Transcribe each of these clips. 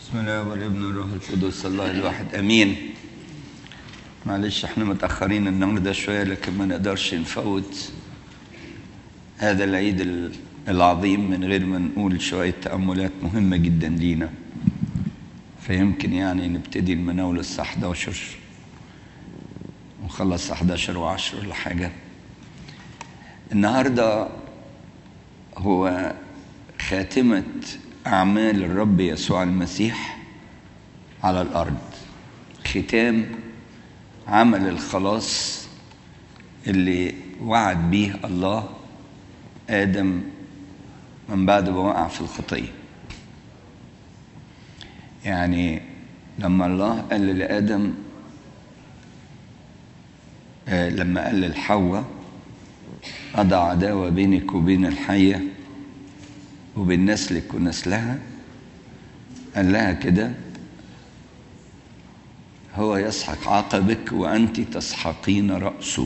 بسم الله والابن والروح القدس الله الواحد امين معلش احنا متاخرين النهارده شويه لكن ما نقدرش نفوت هذا العيد العظيم من غير ما نقول شويه تاملات مهمه جدا لينا فيمكن يعني نبتدي المناولة الساعة 11 ونخلص الساعة 11 و10 ولا حاجة النهاردة هو خاتمة أعمال الرب يسوع المسيح على الأرض ختام عمل الخلاص اللي وعد به الله آدم من بعد ما وقع في الخطيه يعني لما الله قال لآدم آه لما قال للحواء أضع عداوة بينك وبين الحية وبين نسلك ونسلها قال لها كده هو يسحق عقبك وأنت تسحقين رأسه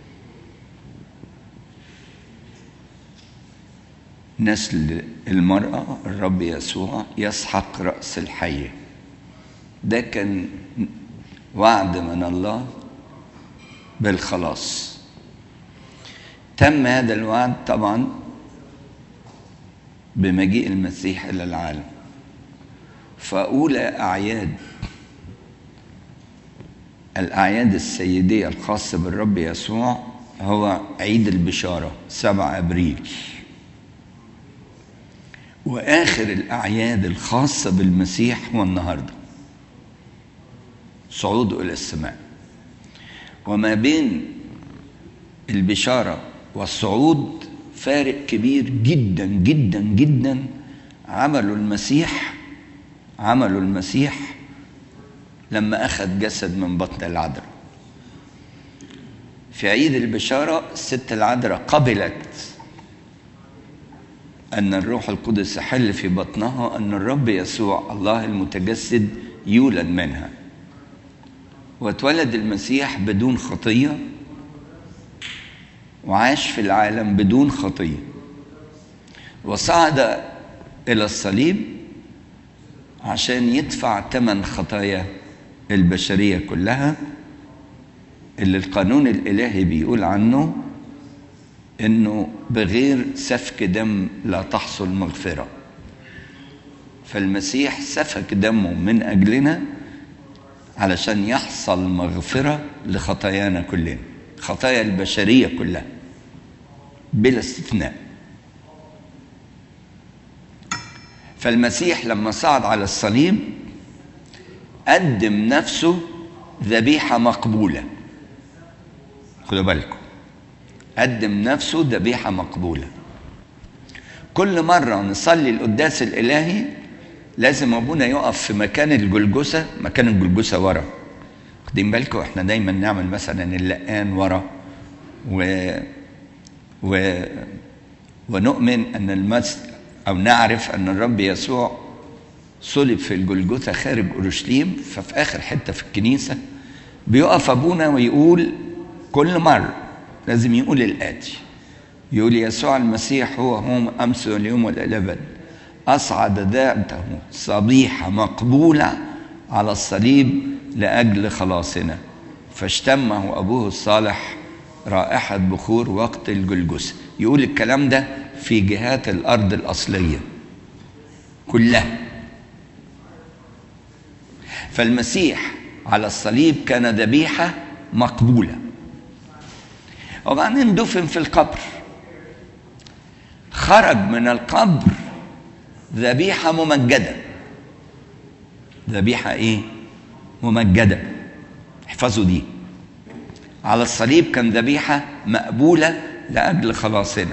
نسل المرأة الرب يسوع يسحق رأس الحية ده كان وعد من الله بالخلاص تم هذا الوعد طبعا بمجيء المسيح إلى العالم فأولى أعياد الأعياد السيدية الخاصة بالرب يسوع هو عيد البشارة 7 أبريل واخر الاعياد الخاصه بالمسيح هو النهارده صعوده الى السماء وما بين البشاره والصعود فارق كبير جدا جدا جدا عمله المسيح عمله المسيح لما اخذ جسد من بطن العذراء في عيد البشاره الست العذراء قبلت أن الروح القدس يحل في بطنها أن الرب يسوع الله المتجسد يولد منها واتولد المسيح بدون خطية وعاش في العالم بدون خطية وصعد إلى الصليب عشان يدفع ثمن خطايا البشرية كلها اللي القانون الإلهي بيقول عنه انه بغير سفك دم لا تحصل مغفره فالمسيح سفك دمه من اجلنا علشان يحصل مغفره لخطايانا كلنا خطايا البشريه كلها بلا استثناء فالمسيح لما صعد على الصليب قدم نفسه ذبيحه مقبوله خدوا بالكم قدم نفسه ذبيحة مقبولة كل مرة نصلي القداس الإلهي لازم أبونا يقف في مكان الجلجسة مكان الجلجسة ورا واخدين بالكم احنا دايما نعمل مثلا اللقان ورا و و ونؤمن ان المس او نعرف ان الرب يسوع صلب في الجلجثة خارج اورشليم ففي اخر حته في الكنيسه بيقف ابونا ويقول كل مره لازم يقول الآتي يقول يسوع المسيح هو هو أمس واليوم والأبد أصعد ذاته صبيحة مقبولة على الصليب لأجل خلاصنا فاشتمه أبوه الصالح رائحة بخور وقت الجلجسة يقول الكلام ده في جهات الأرض الأصلية كلها فالمسيح على الصليب كان ذبيحة مقبوله وبعدين دفن في القبر خرج من القبر ذبيحة ممجدة ذبيحة ايه ممجدة احفظوا دي على الصليب كان ذبيحة مقبولة لأجل خلاصنا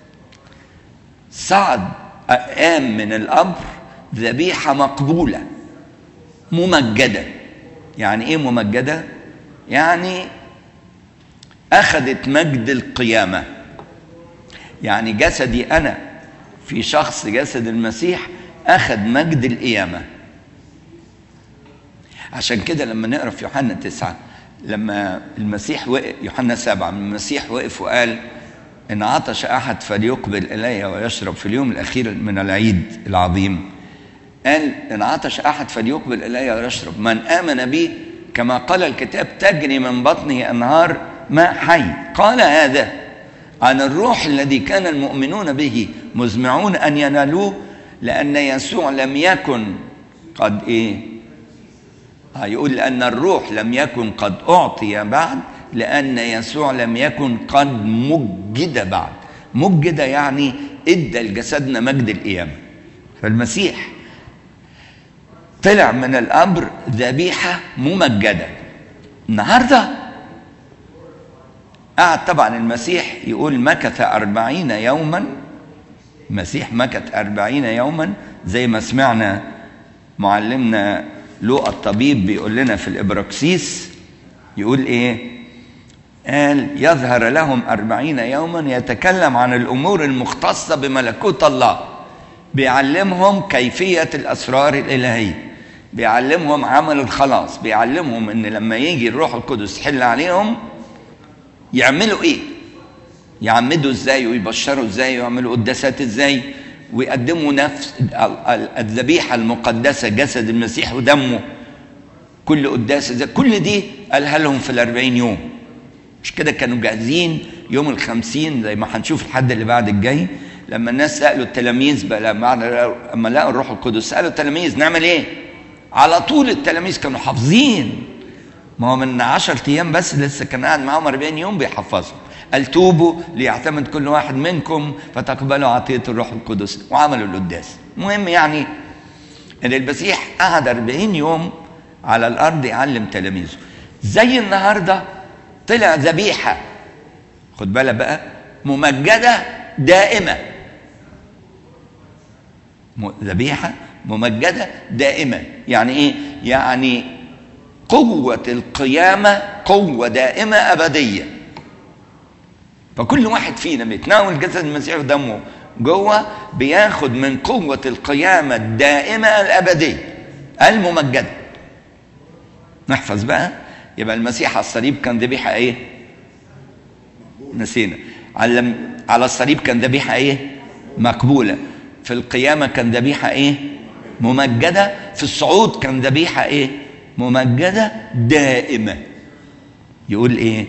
صعد قام من القبر ذبيحة مقبولة ممجدة يعني ايه ممجدة يعني أخذت مجد القيامة يعني جسدي أنا في شخص جسد المسيح أخذ مجد القيامة عشان كده لما نقرا في يوحنا تسعة لما المسيح وقف يوحنا سبعة المسيح وقف وقال إن عطش أحد فليقبل إلي ويشرب في اليوم الأخير من العيد العظيم قال إن عطش أحد فليقبل إلي ويشرب من آمن بي كما قال الكتاب تجري من بطنه أنهار ماء حي قال هذا عن الروح الذي كان المؤمنون به مزمعون أن ينالوه لأن يسوع لم يكن قد إيه يقول لأن الروح لم يكن قد أعطي بعد لأن يسوع لم يكن قد مجد بعد مجد يعني ادى لجسدنا مجد القيامة فالمسيح طلع من الأمر ذبيحة ممجدة النهاردة قعد طبعا المسيح يقول مكث أربعين يوما المسيح مكث أربعين يوما زي ما سمعنا معلمنا لوقا الطبيب بيقول لنا في الإبراكسيس يقول إيه قال يظهر لهم أربعين يوما يتكلم عن الأمور المختصة بملكوت الله بيعلمهم كيفية الأسرار الإلهية بيعلمهم عمل الخلاص بيعلمهم ان لما يجي الروح القدس يحل عليهم يعملوا ايه يعمدوا ازاي ويبشروا ازاي ويعملوا قداسات ازاي ويقدموا نفس الذبيحة المقدسة جسد المسيح ودمه كل قداسة زي كل دي قالها لهم في الأربعين يوم مش كده كانوا جاهزين يوم الخمسين زي ما هنشوف الحد اللي بعد الجاي لما الناس سألوا التلاميذ بقى لما لقوا الروح القدس سألوا التلاميذ نعمل ايه على طول التلاميذ كانوا حافظين ما هو من عشر ايام بس لسه كان قاعد معاهم 40 يوم بيحفظهم قال توبوا ليعتمد كل واحد منكم فتقبلوا عطية الروح القدس وعملوا القداس المهم يعني ان المسيح قعد 40 يوم على الارض يعلم تلاميذه زي النهارده طلع ذبيحه خد بالك بقى ممجده دائمه ذبيحه ممجده دائمه يعني ايه يعني قوه القيامه قوه دائمه ابديه فكل واحد فينا بيتناول جسد المسيح ودمه جوه بياخد من قوه القيامه الدائمه الابديه الممجده نحفظ بقى يبقى المسيح على الصليب كان ذبيحه ايه نسينا على على الصليب كان ذبيحه ايه مقبوله في القيامه كان ذبيحه ايه ممجده في الصعود كان ذبيحه ايه ممجده دائمه يقول ايه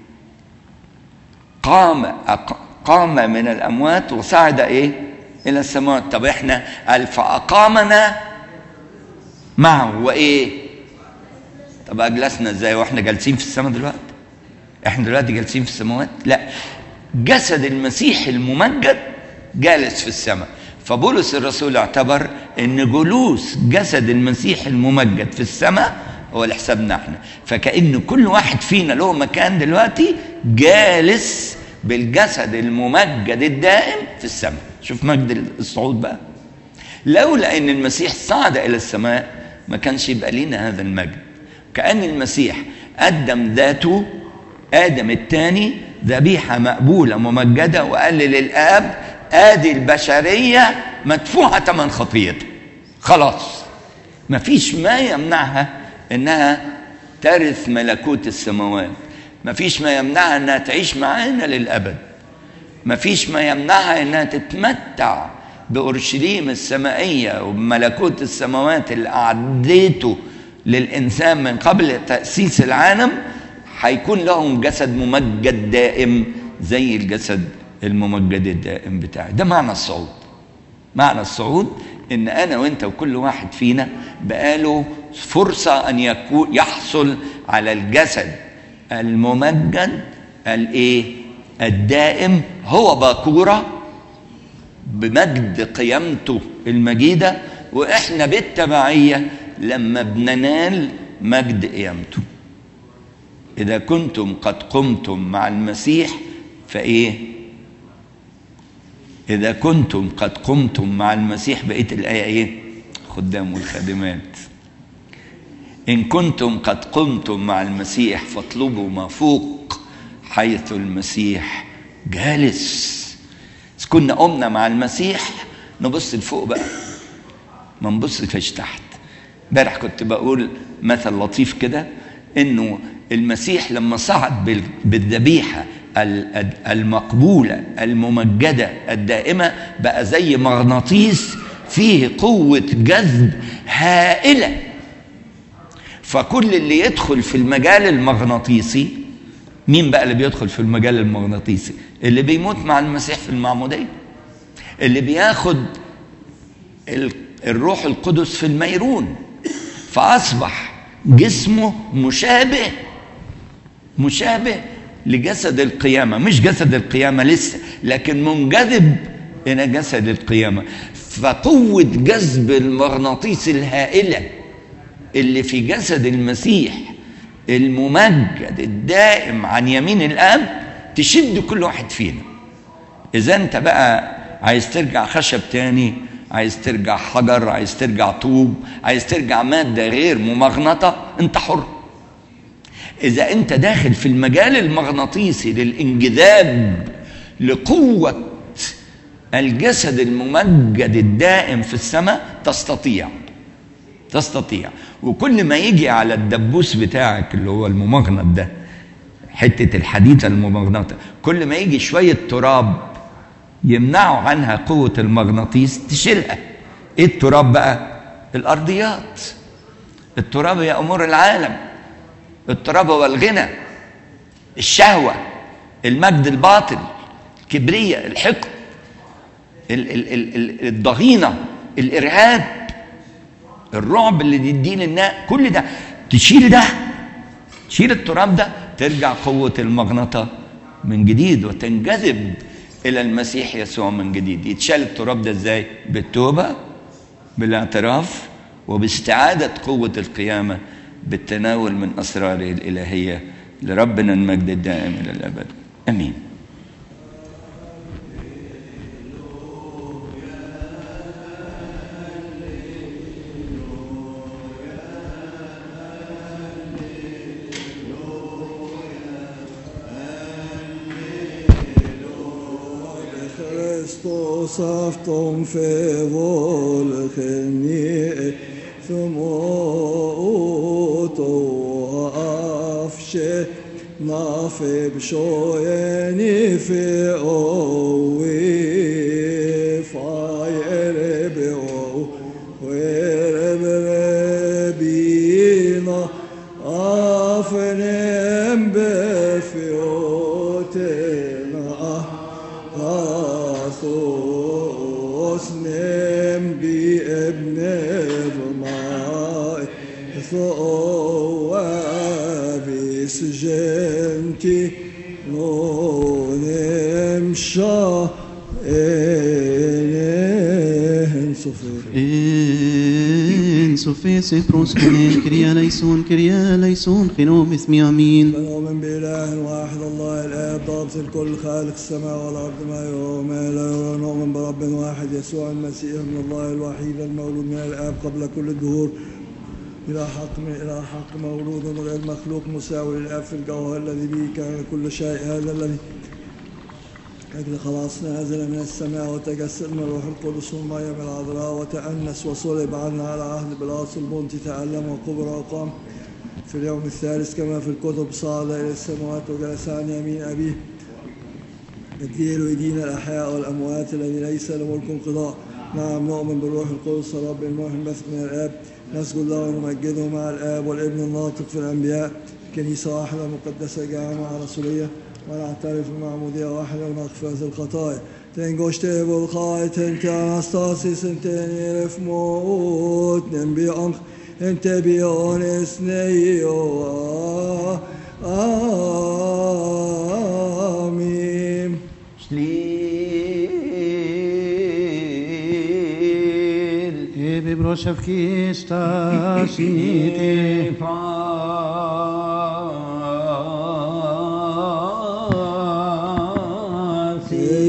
قام قام من الاموات وصعد ايه الى السماوات طب احنا قال فاقامنا معه وايه طب اجلسنا ازاي واحنا جالسين في السماء دلوقتي احنا دلوقتي جالسين في السماوات لا جسد المسيح الممجد جالس في السماء فبولس الرسول اعتبر ان جلوس جسد المسيح الممجد في السماء هو لحسابنا احنا فكأن كل واحد فينا له مكان دلوقتي جالس بالجسد الممجد الدائم في السماء شوف مجد الصعود بقى لولا ان المسيح صعد الى السماء ما كانش يبقى لنا هذا المجد كأن المسيح قدم ذاته آدم الثاني ذبيحة مقبولة ممجدة وقال للآب آدي البشرية مدفوعة ثمن خطيتها خلاص مفيش ما يمنعها إنها ترث ملكوت السماوات مفيش ما يمنعها إنها تعيش معانا للأبد مفيش ما يمنعها إنها تتمتع بأورشليم السمائية وبملكوت السماوات اللي أعديته للإنسان من قبل تأسيس العالم هيكون لهم جسد ممجد دائم زي الجسد الممجد الدائم بتاعي ده معنى الصعود معنى الصعود ان انا وانت وكل واحد فينا بقاله فرصة ان يكون يحصل على الجسد الممجد الايه الدائم هو باكورة بمجد قيامته المجيدة واحنا بالتبعية لما بننال مجد قيامته إذا كنتم قد قمتم مع المسيح فإيه؟ إذا كنتم قد قمتم مع المسيح بقيت الآية إيه؟ خدام والخادمات إن كنتم قد قمتم مع المسيح فاطلبوا ما فوق حيث المسيح جالس إذا كنا قمنا مع المسيح نبص لفوق بقى ما نبصش تحت امبارح كنت بقول مثل لطيف كده انه المسيح لما صعد بالذبيحه المقبوله الممجده الدائمه بقى زي مغناطيس فيه قوة جذب هائلة فكل اللي يدخل في المجال المغناطيسي مين بقى اللي بيدخل في المجال المغناطيسي اللي بيموت مع المسيح في المعمودية اللي بياخد الروح القدس في الميرون فأصبح جسمه مشابه مشابه لجسد القيامة مش جسد القيامة لسه لكن منجذب إلى جسد القيامة فقوة جذب المغناطيس الهائلة اللي في جسد المسيح الممجد الدائم عن يمين الآب تشد كل واحد فينا إذا أنت بقى عايز ترجع خشب تاني عايز ترجع حجر عايز ترجع طوب عايز ترجع مادة غير ممغنطة أنت حر إذا أنت داخل في المجال المغناطيسي للانجذاب لقوة الجسد الممجد الدائم في السماء تستطيع تستطيع وكل ما يجي على الدبوس بتاعك اللي هو الممغنط ده حتة الحديد الممغنطة كل ما يجي شوية تراب يمنعوا عنها قوة المغناطيس تشيلها ايه التراب بقى الارضيات التراب هي امور العالم التراب هو الغنى الشهوة المجد الباطل الكبرية الحقد الضغينة الإرهاب الرعب اللي بيديه للناس كل ده تشيل ده تشيل التراب ده ترجع قوة المغنطة من جديد وتنجذب إلى المسيح يسوع من جديد يتشال التراب ده إزاي بالتوبة بالاعتراف وباستعادة قوة القيامة بالتناول من أسراره الإلهية لربنا المجد الدائم إلى الأبد أمين صفتم في volkeni ثموت وأفشي نافي بشويني في أوي فاير بيو ويرب ربينا أفنم بفيوتنا أثوس نم بابن الماء ثوابس جنتي نونم شا إن صفر إن سوفيس بروسكونين كريا ليسون كريا ليسون خنوم اسمي أمين نؤمن بإله واحد الله الآب ضابط الكل خالق السماء والأرض ما يرى وما لا يرى نؤمن برب واحد يسوع المسيح من الله الوحيد المولود من الآب قبل كل الدهور إلى حق من إلى حق مولود غير مخلوق مساوي للآب في الجوهر الذي به كان كل شيء هذا الذي أجل خلاصنا نزل من السماء وتجسد من الروح القدس والمية من العذراء وتأنس وصلب عنا على عهد بلاس البنطي تألم وكبر وقام في اليوم الثالث كما في الكتب صعد إلى السماوات وجلس عن يمين أبيه الدين ويدين الأحياء والأموات الذي ليس له ملك انقضاء نعم نؤمن بالروح القدس رب الموح المثل من الآب نسجد له ونمجده مع الآب والابن الناطق في الأنبياء كنيسة واحدة مقدسة جامعة رسولية ونعترف بمعمودية واحدة ومغفرة الخطايا تنگشته بالخای تنت انستاسیس انت نیرف موت نبی انخ انت بیان اسنیو آمین شليل إبي بروشف كيشتا شيتي فرانسي